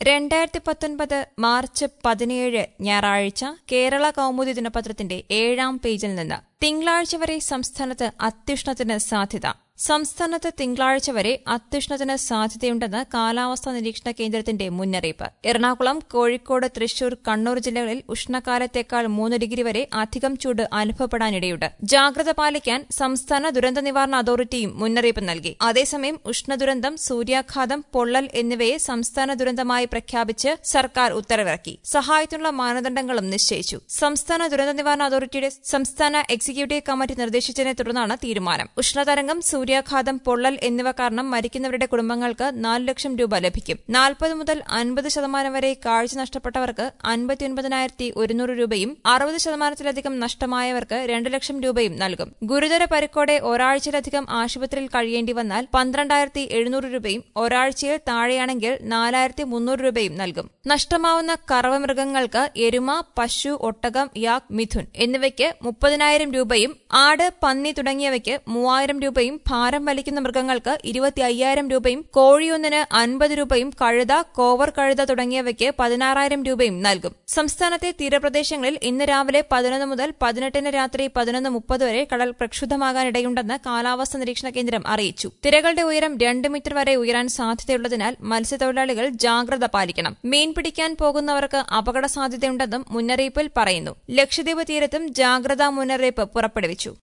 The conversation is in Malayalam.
രണ്ടായിരത്തി പത്തൊൻപത് മാർച്ച് പതിനേഴ് ഞായറാഴ്ച കേരള കൗമുദി ദിനപത്രത്തിന്റെ ഏഴാം പേജിൽ നിന്ന് തിങ്കളാഴ്ച വരെ സംസ്ഥാനത്ത് അത്യുഷ്ണത്തിന് സാധ്യത സംസ്ഥാനത്ത് തിങ്കളാഴ്ച വരെ അത്യുഷ്ണത്തിന് സാധ്യതയുണ്ടെന്ന് കാലാവസ്ഥാ നിരീക്ഷണ കേന്ദ്രത്തിന്റെ മുന്നറിയിപ്പ് എറണാകുളം കോഴിക്കോട് തൃശൂർ കണ്ണൂർ ജില്ലകളിൽ ഉഷ്ണകാലത്തേക്കാൾ മൂന്ന് ഡിഗ്രി വരെ അധികം ചൂട് അനുഭവപ്പെടാനിടയുണ്ട് ജാഗ്രത പാലിക്കാൻ സംസ്ഥാന ദുരന്ത നിവാരണ അതോറിറ്റിയും മുന്നറിയിപ്പ് നൽകി അതേസമയം ഉഷ്ണദുരന്തം സൂര്യാഘാതം പൊള്ളൽ എന്നിവയെ സംസ്ഥാന ദുരന്തമായി പ്രഖ്യാപിച്ച് സർക്കാർ ഉത്തരവിറക്കി സഹായത്തിനുള്ള മാനദണ്ഡങ്ങളും നിശ്ചയിച്ചു സംസ്ഥാന ദുരന്ത നിവാരണ അതോറിറ്റിയുടെ സംസ്ഥാന എക്സിക്യൂട്ടീവ് കമ്മിറ്റി നിർദ്ദേശിച്ചതിനെ തുടർന്നാണ് തീരുമാനം ഉഷ്ണതരംഗം സൂര്യാഘാതം പൊള്ളൽ എന്നിവ കാരണം മരിക്കുന്നവരുടെ കുടുംബങ്ങൾക്ക് നാല് ലക്ഷം രൂപ ലഭിക്കും നാൽപ്പത് മുതൽ അൻപത് ശതമാനം വരെ കാഴ്ച നഷ്ടപ്പെട്ടവർക്ക് അൻപത്തിയൊൻപതിനായിരത്തി ഒരുന്നൂറ് രൂപയും അറുപത് ശതമാനത്തിലധികം നഷ്ടമായവർക്ക് രണ്ട് ലക്ഷം രൂപയും നൽകും ഗുരുതര പരിക്കോടെ ഒരാഴ്ചയിലധികം ആശുപത്രിയിൽ കഴിയേണ്ടി വന്നാൽ പന്ത്രണ്ടായിരത്തി എഴുന്നൂറ് രൂപയും ഒരാഴ്ചയിൽ താഴെയാണെങ്കിൽ നാലായിരത്തി മുന്നൂറ് രൂപയും നൽകും നഷ്ടമാവുന്ന കറവ മൃഗങ്ങൾക്ക് എരുമ പശു ഒട്ടകം യാക് മിഥുൻ എന്നിവയ്ക്ക് മുപ്പതിനായിരം രൂപയും ആട് പന്നി തുടങ്ങിയവയ്ക്ക് മൂവായിരം രൂപയും ഭാരം വലിക്കുന്ന മൃഗങ്ങൾക്ക് ഇരുപത്തി അയ്യായിരം രൂപയും കോഴിയൊന്നിന് അൻപത് രൂപയും കഴുത കോവർ കഴുത തുടങ്ങിയവയ്ക്ക് പതിനാറായിരം രൂപയും നൽകും സംസ്ഥാനത്തെ തീരപ്രദേശങ്ങളിൽ ഇന്ന് രാവിലെ പതിനൊന്ന് മുതൽ പതിനെട്ടിന് രാത്രി പതിനൊന്ന് മുപ്പത് വരെ കടൽ പ്രക്ഷുബ്ധമാകാനിടയുണ്ടെന്ന് കാലാവസ്ഥാ നിരീക്ഷണ കേന്ദ്രം അറിയിച്ചു തിരകളുടെ ഉയരം രണ്ട് മീറ്റർ വരെ ഉയരാൻ സാധ്യതയുള്ളതിനാൽ മത്സ്യത്തൊഴിലാളികൾ ജാഗ്രത പാലിക്കണം മീൻ പിടിക്കാൻ പോകുന്നവർക്ക് അപകട സാധ്യതയുണ്ടെന്നും മുന്നറിയിപ്പിൽ പറയുന്നു ലക്ഷദ്വീപ് തീരത്തും ജാഗ്രതാ മുന്നറിയിപ്പ് പുറപ്പെടുവിച്ചു